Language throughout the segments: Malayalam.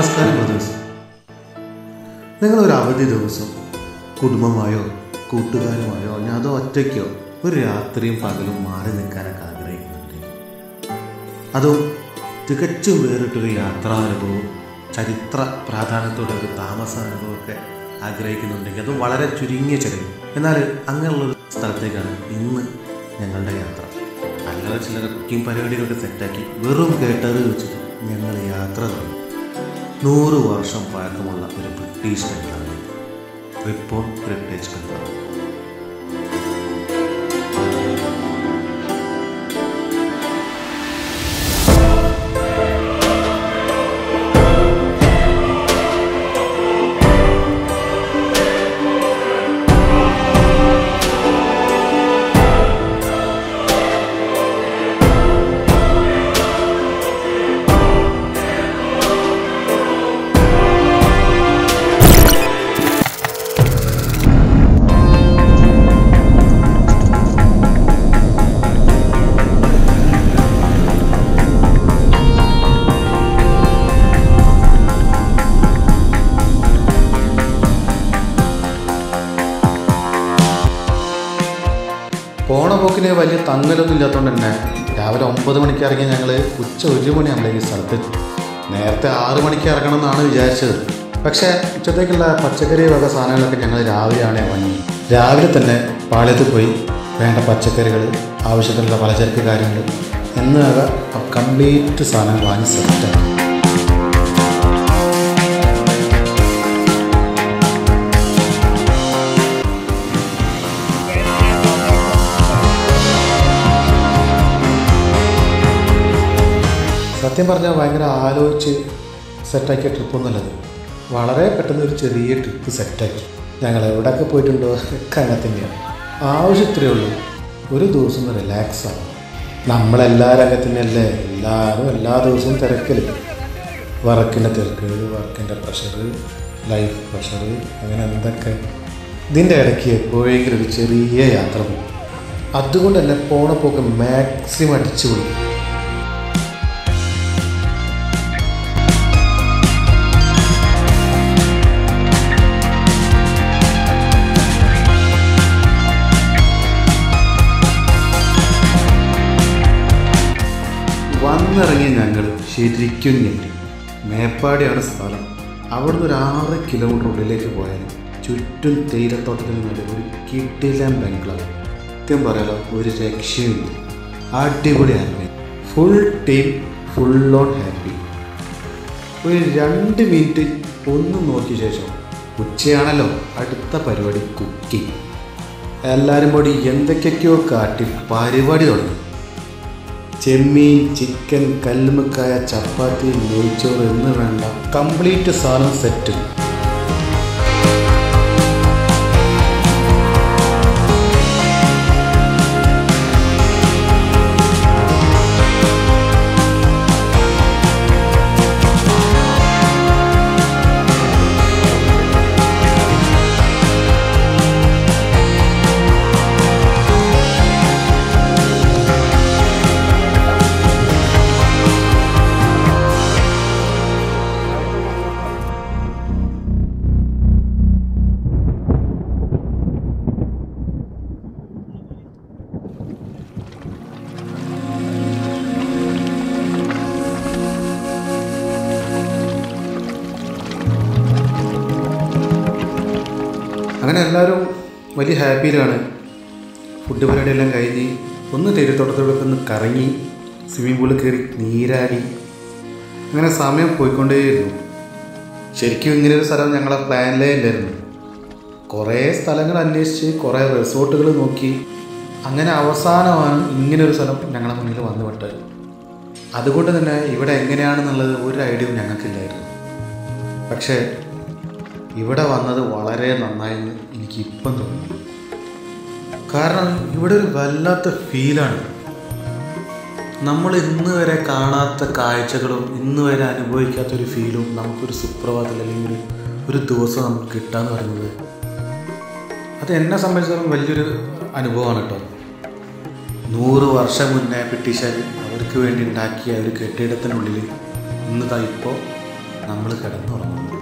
നമസ്കാരം ബ്രദേഴ്സ് നിങ്ങളൊരു അവധി ദിവസം കുടുംബമായോ കൂട്ടുകാരുമായോ ഞാൻ അതോ ഒറ്റയ്ക്കോ ഒരു രാത്രിയും പകലും മാറി നിൽക്കാനൊക്കെ ആഗ്രഹിക്കുന്നുണ്ട് അതും തികച്ചും വേറിട്ടൊരു യാത്രാനുഭവവും ചരിത്ര പ്രാധാന്യത്തോടെ ഒരു താമസാനുഭവമൊക്കെ ആഗ്രഹിക്കുന്നുണ്ടെങ്കിൽ അതും വളരെ ചുരുങ്ങിയ ചെലവ് എന്നാൽ അങ്ങനെയുള്ളൊരു സ്ഥലത്തേക്കാണ് ഇന്ന് ഞങ്ങളുടെ യാത്ര അല്ലറ ചില്ലറ കുക്കിംഗ് പരിപാടികളൊക്കെ സെറ്റാക്കി വെറും കേട്ടത് വെച്ചിട്ട് ഞങ്ങൾ യാത്ര തുടങ്ങി നൂറ് വർഷം പഴക്കമുള്ള ഒരു British bungalow Ripon heritage bungalow പോണ പോക്കിന് വലിയ തങ്ങലൊന്നും ഇല്ലാത്തതുകൊണ്ട് തന്നെ രാവിലെ ഒമ്പത് മണിക്ക് ഇറങ്ങി ഞങ്ങൾ ഉച്ച ഒരു മണിയാകുമ്പോഴേക്ക് സ്ഥലത്തെത്തി നേരത്തെ ആറ് മണിക്ക് ഇറങ്ങണം എന്നാണ് വിചാരിച്ചത് പക്ഷേ ഉച്ചത്തേക്കുള്ള പച്ചക്കറി വക സാധനങ്ങളൊക്കെ ഞങ്ങൾ രാവിലെയാണ് വാങ്ങി രാവിലെ തന്നെ പാളയത്ത് പോയി വേണ്ട പച്ചക്കറികൾ ആവശ്യത്തിനുള്ള പലചരക്ക് കാര്യങ്ങൾ എന്നവ കംപ്ലീറ്റ് സാധനങ്ങൾ വാങ്ങി സെറ്റാണ് സത്യം പറഞ്ഞാൽ ഭയങ്കര ആലോചിച്ച് സെറ്റാക്കിയ ട്രിപ്പൊന്നുമല്ലത് വളരെ പെട്ടെന്ന് ഒരു ചെറിയ ട്രിപ്പ് സെറ്റാക്കി ഞങ്ങൾ എവിടെയൊക്കെ പോയിട്ടുണ്ടോ ഒക്കെ അങ്ങനെ തന്നെയാണ് ആവശ്യത്തിലേ ഉള്ളൂ ഒരു ദിവസം ഒന്ന് റിലാക്സ് ആവും നമ്മളെല്ലാ രംഗത്തിനല്ലേ എല്ലാവരും എല്ലാ ദിവസവും തിരക്കിൽ വർക്കിൻ്റെ തിരക്ക് വർക്കിൻ്റെ പ്രഷർ ലൈഫ് പ്രഷർ അങ്ങനെ എന്തൊക്കെ ഇതിൻ്റെ ഇടയ്ക്ക് എപ്പോഴെങ്കിലും ഒരു ചെറിയ യാത്ര പോകും അതുകൊണ്ട് തന്നെ പോണ പോക്ക് മാക്സിമം അടിച്ചു കൊടുക്കും വന്നിറങ്ങിയ ഞങ്ങൾ ശരിക്കും ഞെട്ടി മേപ്പാടിയാണ് സ്ഥലം അവിടുന്ന് ഒരു ആറ് കിലോമീറ്റർ ഉള്ളിലേക്ക് പോയാൽ ചുറ്റും തേയിലത്തോട്ടത്തിന് നടുവിൽ ഒരു കിട്ടിലം ബംഗ്ലാവ് സത്യം പറയാലോ ഒരു രക്ഷയുമില്ല അടിപൊളിയാണ് full team full on happy ഒരു രണ്ട് മിനിറ്റ് ഒന്ന് നോക്കിയ ശേഷം ഉച്ചയാണല്ലോ അടുത്ത പരിപാടി കുക്കിംഗ് എല്ലാവരും കൂടി എന്തൊക്കെയൊക്കെയോ കാട്ടി പരിപാടി തുടങ്ങി ചെമ്മീൻ ചിക്കൻ കല്ലുമുക്കായ ചപ്പാത്തി നെയ്ച്ചോറ് എന്ന് വേണ്ട കംപ്ലീറ്റ് സാധനം സെറ്റ് അങ്ങനെ എല്ലാവരും വലിയ ഹാപ്പിയിലാണ് ഫുഡ് പരിപാടിയെല്ലാം കഴിഞ്ഞ് ഒന്ന് തേയിലത്തോട്ടത്തോടൊക്കെ ഒന്ന് കറങ്ങി സ്വിമ്മിംഗ് പൂളിൽ കയറി നീരാടി അങ്ങനെ സമയം പോയിക്കൊണ്ടേയിരുന്നു ശരിക്കും ഇങ്ങനെ ഒരു സ്ഥലം ഞങ്ങളെ പ്ലാനിലേ ഇല്ലായിരുന്നു കുറേ സ്ഥലങ്ങൾ അന്വേഷിച്ച് കുറേ റിസോർട്ടുകൾ നോക്കി അങ്ങനെ അവസാനമാണ് ഇങ്ങനെ ഒരു സ്ഥലം ഞങ്ങളെ മുന്നിൽ വന്നു വിട്ടത് അതുകൊണ്ട് തന്നെ ഇവിടെ എങ്ങനെയാണെന്നുള്ളത് ഒരു ഐഡിയയും ഞങ്ങൾക്കില്ലായിരുന്നു പക്ഷേ ഇവിടെ വന്നത് വളരെ നന്നായെന്ന് എനിക്ക് ഇപ്പം തോന്നുന്നു കാരണം ഇവിടെ ഒരു വല്ലാത്ത ഫീലാണ് നമ്മൾ ഇന്ന് വരെ കാണാത്ത കാഴ്ചകളും ഇന്ന് വരെ അനുഭവിക്കാത്ത ഒരു ഫീലും നമുക്കൊരു സുപ്രഭാതത്തിൽ അല്ലെങ്കിൽ ഒരു ഒരു ദിവസം നമുക്ക് കിട്ടാന്ന് പറയുന്നത് അത് എന്നെ സംബന്ധിച്ചിടത്തോളം വലിയൊരു അനുഭവമാണ് കേട്ടോ നൂറ് വർഷം മുന്നേ ബ്രിട്ടീഷുകാർ അവർക്ക് വേണ്ടി ഉണ്ടാക്കിയ ഒരു കെട്ടിടത്തിനുള്ളിൽ ഇന്ന് ദാ ഇപ്പോൾ നമ്മൾ കിടന്നുറങ്ങുന്നത്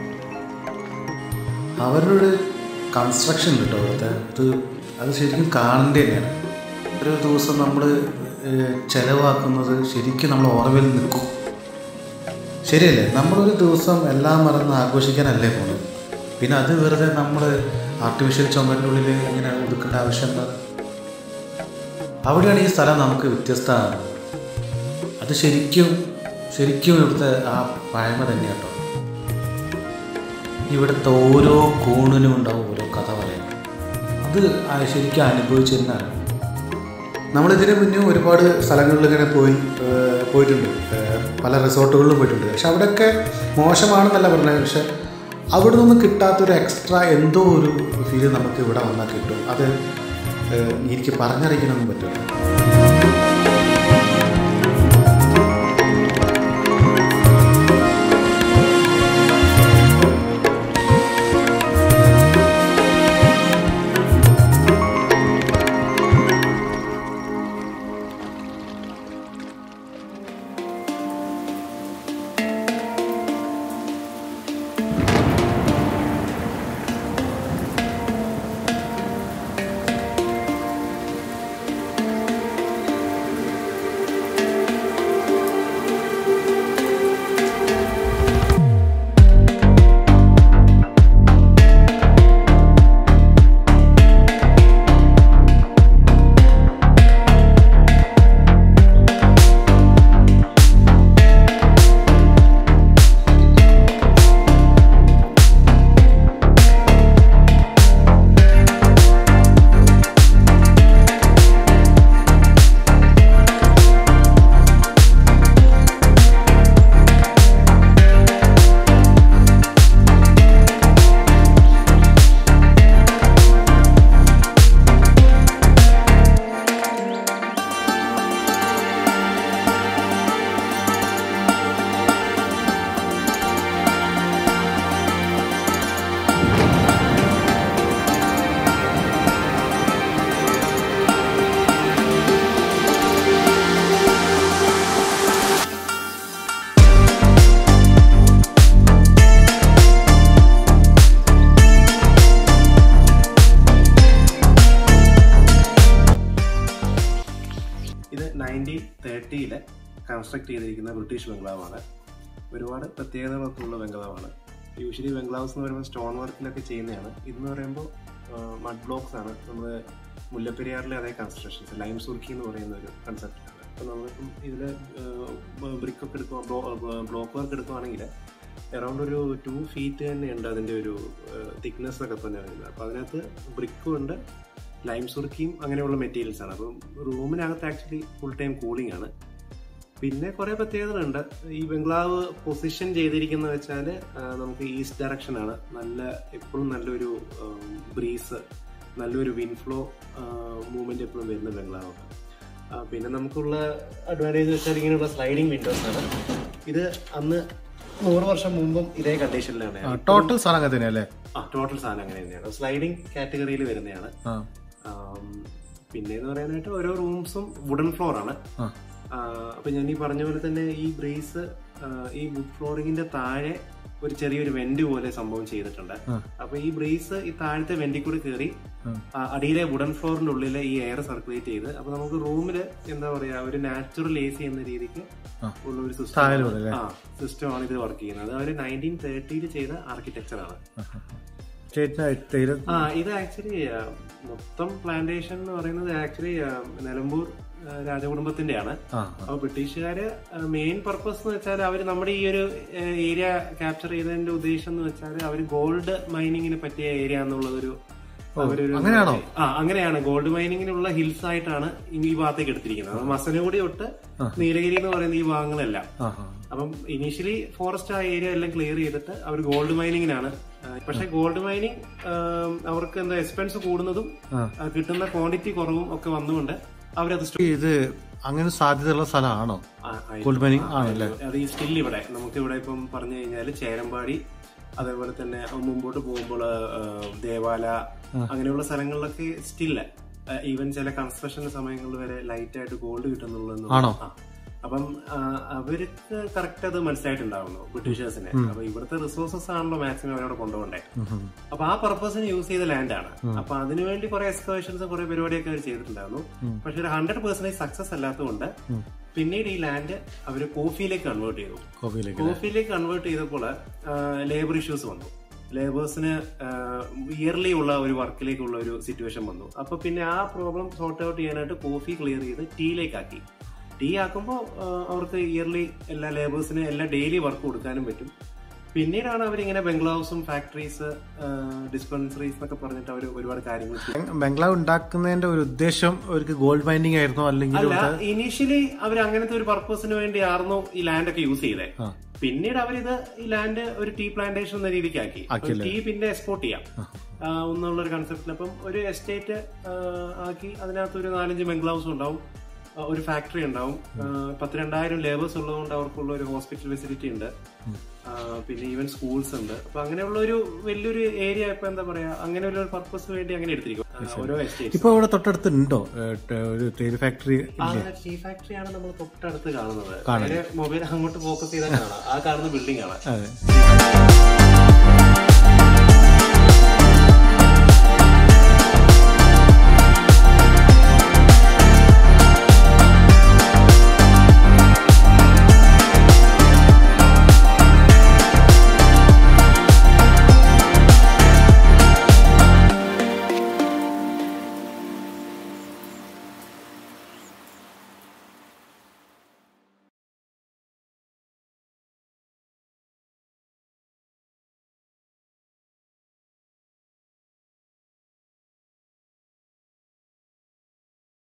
അവരുടെ കൺസ്ട്രക്ഷൻ കേട്ടോ അവിടുത്തെ അത് അത് ശരിക്കും കാണേണ്ടി തന്നെയാണ് ഒരു ദിവസം നമ്മൾ ചിലവാക്കുന്നത് ശരിക്കും നമ്മൾ ഓർമ്മയിൽ നിൽക്കും ശരിയല്ലേ നമ്മളൊരു ദിവസം എല്ലാം മറന്ന് ആഘോഷിക്കാനല്ലേ പോകുന്നത് പിന്നെ അത് വെറുതെ നമ്മൾ ആർട്ടിഫിഷ്യൽ ചുമരിൻ്റെ ഉള്ളിൽ ഇങ്ങനെ ഒതുക്കേണ്ട ആവശ്യമുണ്ട് അവിടെയാണ് ഈ സ്ഥലം നമുക്ക് വ്യത്യസ്തമാണ് അത് ശരിക്കും ശരിക്കും ഇവിടുത്തെ ആ പഴമ തന്നെ കേട്ടോ ഇവിടുത്തെ ഓരോ കോണിനും ഉണ്ടാവും ഓരോ കഥ പറയാൻ അത് ആ ശരിക്കും അനുഭവിച്ചിരുന്നാണ് നമ്മളിതിന് മുന്നേ ഒരുപാട് സ്ഥലങ്ങളിൽ ഇങ്ങനെ പോയി ഏഹ് പോയിട്ടുണ്ട് ഏഹ് പല റിസോർട്ടുകളിലും പോയിട്ടുണ്ട് പക്ഷെ അവിടെയൊക്കെ മോശമാണെന്നല്ല പറഞ്ഞത് പക്ഷെ അവിടെ നിന്ന് കിട്ടാത്തൊരു എക്സ്ട്രാ എന്തോ ഒരു ഫീല് നമുക്ക് ഇവിടെ വന്നാൽ കിട്ടും അത് ഏഹ് എനിക്ക് പറഞ്ഞറിയിക്കാനൊന്നും പറ്റില്ല ഇത് നയൻറ്റീൻ തേർട്ടിയില് കൺസ്ട്രക്ട് ചെയ്തിരിക്കുന്ന ബ്രിട്ടീഷ് ബംഗ്ലാവാണ് ഒരുപാട് പ്രത്യേകതകളൊക്കെ ഉള്ള ബംഗ്ലാവാണ് യൂഷ്വലി ബംഗ്ലാവ്സ് എന്ന് പറയുമ്പോൾ സ്റ്റോൺ വർക്കിലൊക്കെ ചെയ്യുന്നതാണ് ഇതെന്ന് പറയുമ്പോൾ മഡ് ബ്ലോക്സ് ആണ് നമ്മൾ മുല്ലപ്പെരിയാറിലെ അതേ കൺസ്ട്രക്ഷൻസ് ലൈം സുർക്കി എന്ന് പറയുന്ന ഒരു കൺസെപ്റ്റാണ് അപ്പോൾ നമ്മളിപ്പം ഇതിൽ ബ്രിക്കൊക്കെ എടുക്കുക ബ്ലോക്ക് വർക്ക് എടുക്കുകയാണെങ്കിൽ അറൗണ്ട് ഒരു ടു ഫീറ്റ് തന്നെ ഉണ്ട് അതിൻ്റെ ഒരു തിക്നെസ് ഒക്കെ തന്നെ വരുന്നത് അപ്പോൾ അതിനകത്ത് ബ്രിക്കും ഉണ്ട് ലൈം സുർക്കിയും അങ്ങനെയുള്ള മെറ്റീരിയൽസ് ആണ് അപ്പം റൂമിനകത്ത് ആക്ച്വലി ഫുൾ ടൈം കൂളിംഗ് ആണ് പിന്നെ കുറെ പ്രത്യേകതകളുണ്ട് ഈ ബംഗ്ലാവ് പൊസിഷൻ ചെയ്തിരിക്കുന്ന വെച്ചാൽ നമുക്ക് ഈസ്റ്റ് ഡയറക്ഷൻ ആണ് നല്ല എപ്പോഴും നല്ലൊരു ബ്രീസ് നല്ലൊരു വിൻഫ്ലോ മൂവ്മെന്റ് എപ്പോഴും വരുന്ന ബംഗ്ലാവാണ് ആ, പിന്നെ നമുക്കുള്ള അഡ്വാൻറ്റേജ് വെച്ചാൽ ഇങ്ങനെയുള്ള സ്ലൈഡിങ് വിൻഡോസ് ആണ് ഇത് അന്ന് നൂറ് വർഷം മുമ്പും ഇതേ കണ്ടീഷനിലാണ് ടോട്ടൽ സാധനം അങ്ങനെ തന്നെയല്ലേ ആ ടോട്ടൽ സാധനം അങ്ങനെ തന്നെയാണ് സ്ലൈഡിങ് കാറ്റഗറിയിൽ വരുന്നതാണ് ആ ആം, പിന്നെ എന്ന് പറയാനായിട്ട് ഓരോ റൂംസും വുഡൻ ഫ്ലോർ ആണ് ആ. ആ, അപ്പൊ ഞാൻ ഈ പറഞ്ഞ പോലെ തന്നെ ഈ ബ്രേസ് ഈ വുഡ് ഫ്ലോറിങ്ങിന്റെ താഴെ ഒരു ചെറിയൊരു വെന്റ് പോലെ സംഭവം ചെയ്തിട്ടുണ്ട് അപ്പൊ ഈ ബ്രേസ് ഈ താഴത്തെ വെന്റിൽ കൂടി കയറി ആ, അടിയിലെ വുഡൻ ഫ്ലോറിന്റെ ഉള്ളിലെ ഈ എയർ സർക്കുലേറ്റ് ചെയ്ത് അപ്പൊ നമുക്ക് റൂമിൽ എന്താ പറയാ ഒരു നാച്ചുറൽ എ സി എന്ന രീതിക്ക് ഉള്ള ഒരു സിസ്റ്റം ആ സിസ്റ്റം ആണ് ഇത് വർക്ക് ചെയ്യുന്നത് അവർ നയൻറ്റീൻ തേർട്ടിയിൽ ചെയ്ത ആർക്കിടെക്ചർ ആണ് സ്റ്റേറ്റ് ആ ഇത് ആക്ച്വലി മൊത്തം പ്ലാന്റേഷൻ എന്ന് പറയുന്നത് ആക്ച്വലി നിലമ്പൂർ ആ, രാജകുടുംബത്തിന്റെയാണ് ആ അപ്പൊ ബ്രിട്ടീഷുകാര് മെയിൻ പർപ്പസ് എന്ന് വെച്ചാൽ അവർ നമ്മുടെ ഈ ഒരു ഏരിയ ക്യാപ്ചർ ചെയ്തതിന്റെ ഉദ്ദേശം എന്ന് വെച്ചാൽ അവർ ഗോൾഡ് മൈനിങ്ങിന് പറ്റിയ ഏരിയ എന്നുള്ളതൊരു അവരൊരു അങ്ങനെയാണോ? ആ അങ്ങനെയാണ് ഗോൾഡ് മൈനിങ്ങിനുള്ള ഹിൽസ് ആയിട്ടാണ് ഈ ഭാഗത്തേക്ക് എടുത്തിരിക്കുന്നത് അപ്പൊ മസനഗുഡി തൊട്ട് നീലഗിരി എന്ന് പറയുന്ന ഈ ഭാഗങ്ങളെല്ലാം ആ ആ അപ്പം ഇനീഷ്യലി ഫോറസ്റ്റ് ആ ഏരിയ എല്ലാം ക്ലിയർ ചെയ്തിട്ട് അവർ ഗോൾഡ് മൈനിങ്ങിനാണ് പക്ഷെ ഗോൾഡ് മൈനിങ് അവർക്ക് എന്താ എക്സ്പെൻസ് കൂടുന്നതും ആ, കിട്ടുന്ന ക്വാണ്ടിറ്റി കുറവും ഒക്കെ വന്നുകൊണ്ട് അവരത് സ്റ്റോ- ഇത് അങ്ങനെ സാധ്യതയുള്ള സ്ഥലമാണോ ആ, ആയി. ഗോൾഡ് മൈനിങ് ആണല്ലേ അത് ഈ സ്റ്റിൽ ഇവിടെ നമുക്ക് ഇവിടെ ഇപ്പം പറഞ്ഞു കഴിഞ്ഞാൽ ചേരമ്പാടി അതേപോലെ തന്നെ മുമ്പോട്ട് പോകുമ്പോൾ ദേവാല അങ്ങനെയുള്ള സ്ഥലങ്ങളിലൊക്കെ സ്റ്റില്ല ഈവൻ ചില കൺസ്ട്രക്ഷൻ സമയങ്ങളിൽ വരെ ലൈറ്റ് ആയിട്ട് ഗോൾഡ് കിട്ടുന്നുള്ളൂ ആണോ? അപ്പം ആ, അവർക്ക് കറക്റ്റ് അത് മനസ്സിലായിട്ടുണ്ടാവുന്നു ബ്രിട്ടീഷേഴ്സിന് അപ്പൊ ഇവിടുത്തെ റിസോഴ്സസ് ആണല്ലോ മാക്സിമം അവരവിടെ കൊണ്ടുപോകണ്ടേ അപ്പൊ ആ പർപ്പസിന് യൂസ് ചെയ്ത ലാൻഡാണ് അപ്പൊ അതിനുവേണ്ടി കുറെ എക്സ്കവേഷൻസ് കുറെ പരിപാടിയൊക്കെ അവർ ചെയ്തിട്ടുണ്ടായിരുന്നു പക്ഷെ ഒരു ഹൺഡ്രഡ് പെർസെന്റേജ് സക്സസ് അല്ലാത്തതുകൊണ്ട് പിന്നീട് ഈ ലാൻഡ് അവർ കോഫിയിലേക്ക് കൺവേർട്ട് ചെയ്തു കോഫിയിലേക്ക് കോഫിയിലേക്ക് കൺവേർട്ട് ചെയ്തപ്പോൾ ലേബർ ഇഷ്യൂസ് വന്നു ലേബേഴ്സിന് ഇയർലി ഉള്ള ഒരു വർക്കിലേക്കുള്ള ഒരു സിറ്റുവേഷൻ വന്നു അപ്പൊ പിന്നെ ആ പ്രോബ്ലം സോർട്ട് ഔട്ട് ചെയ്യാനായിട്ട് കോഫി ക്ലിയർ ചെയ്ത് ടീയിലേക്ക് ആക്കി ടീ ആക്കുമ്പോൾ അവർക്ക് ഇയർലി എല്ലാ ലേബേഴ്സിന് എല്ലാ ഡെയിലി വർക്ക് കൊടുക്കാനും പറ്റും പിന്നീടാണ് അവരിങ്ങനെ ബംഗ്ലാവ്സും ഫാക്ടറീസ് ഡിസ്പെൻസറീസ് എന്നൊക്കെ പറഞ്ഞിട്ട് അവർ ഒരുപാട് കാര്യങ്ങൾ ചെയ്തു ബംഗ്ലാവ് ഉണ്ടാക്കുന്നതിന്റെ ഒരു ഉദ്ദേശം അവർക്ക് ഗോൾഡ് മൈനിങ് ആയിരുന്നോ അല്ലെങ്കിൽ അല്ല ഇനീഷ്യലി അവർ അങ്ങനത്തെ ഒരു പർപ്പസിന് വേണ്ടിയായിരുന്നു ഈ ലാൻഡ് ഒക്കെ യൂസ് ചെയ്തേ പിന്നീട് അവരിത് ഈ ലാൻഡ് ഒരു ടീ പ്ലാന്റേഷൻ എന്ന രീതിക്ക് ആക്കി ടീ പിന്നെ എക്സ്പോർട്ട് ചെയ്യാം ആ, എന്നുള്ള ഒരു കൺസെപ്റ്റിൽ അപ്പം ഒരു എസ്റ്റേറ്റ് ആക്കി അതിനകത്ത് ഒരു നാലഞ്ച് ബംഗ്ലാവ്സ് ഉണ്ടാവും ആ, ഒരു ഫാക്ടറി ഉണ്ടാവും ആ, പത്ത് രണ്ടായിരം ലേബേഴ്സ് ഉള്ളതുകൊണ്ട് അവർക്കുള്ള ഒരു ഹോസ്പിറ്റൽ ഫെസിലിറ്റി ഉണ്ട് ആ, പിന്നെ ഈവൻ സ്കൂൾസ് ഉണ്ട് അപ്പൊ അങ്ങനെയുള്ള ഒരു വലിയൊരു ഏരിയ ഇപ്പൊ എന്താ പറയാ അങ്ങനെ ഒരു പർപ്പസ് വേണ്ടി അങ്ങനെ എടുത്തിരിക്കും ആ, ഓരോ എസ്റ്റേറ്റ് ഇപ്പൊ ഇവിടെ തൊട്ടടുത്ത് ഉണ്ടോ ഒരു തേയില ഫാക്ടറി ആ ടീ ഫാക്ടറിയാണ് നമ്മൾ തൊട്ടടുത്ത് കാണുന്നത് നേരെ മൊബൈൽ അങ്ങോട്ട് ഫോക്കസ് ചെയ്താൽ കാണാം ആ കാണുന്ന ബിൽഡിംഗ് ആണ് അതെ